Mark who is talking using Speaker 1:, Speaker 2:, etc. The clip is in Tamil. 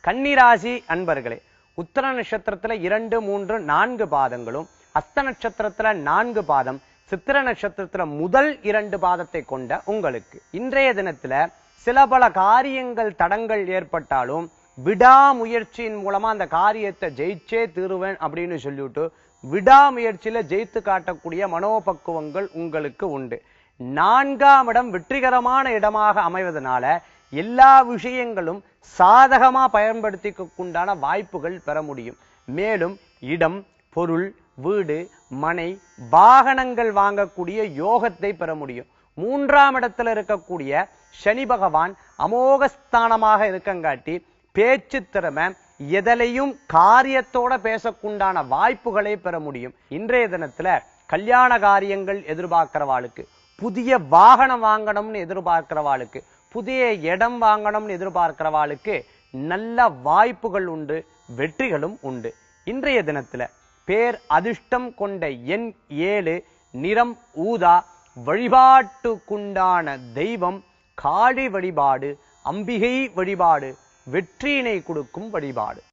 Speaker 1: கன்னிராசி அன்பர்களே உத்தர நட்சத்திரத்துல இரண்டு மூன்று நான்கு பாதங்களும் அஸ்த நட்சத்திரத்துல நான்கு பாதம் சித்திர நட்சத்திரத்துல முதல் இரண்டு பாதத்தை கொண்ட உங்களுக்கு இன்றைய தினத்துல சில பல காரியங்கள் தடங்கள் ஏற்பட்டாலும் விடாமுயற்சியின் மூலமா அந்த காரியத்தை ஜெயிச்சே தீருவேன் அப்படின்னு சொல்லிவிட்டு விடாமுயற்சியில ஜெயித்து காட்டக்கூடிய மனோபக்குவங்கள் உங்களுக்கு உண்டு நான்காம் இடம் வெற்றிகரமான இடமாக அமைவதனால எல்லா விஷயங்களும் சாதகமா பயன்படுத்திக்க உண்டான வாய்ப்புகள் பெற முடியும் மேலும் இடம் பொருள் வீடு மனை வாகனங்கள் வாங்கக்கூடிய யோகத்தை பெற முடியும் மூன்றாம் இடத்துல இருக்கக்கூடிய சனி பகவான் அமோகஸ்தானமாக இருக்கங்காட்டி பேச்சு திறமை எதலையும் காரியத்தோட பேசக்குண்டான வாய்ப்புகளை பெற முடியும் இன்றைய தினத்துல கல்யாண காரியங்கள் எதிர்பார்க்கிறவாளுக்கு புதிய வாகனம் வாங்கணும்னு எதிர்பார்க்கிறவாளுக்கு புதிய இடம் வாங்கணும்னு எதிர்பார்க்கிறவாளுக்கு நல்ல வாய்ப்புகள் உண்டு வெற்றிகளும் உண்டு இன்றைய தினத்துல பேர் அதிர்ஷ்டம் கொண்ட எண் ஏழு நிறம் ஊதா வழிபாட்டுக்குண்டான தெய்வம் காளி வழிபாடு அம்பிகை வழிபாடு வெற்றியினை கொடுக்கும் வழிபாடு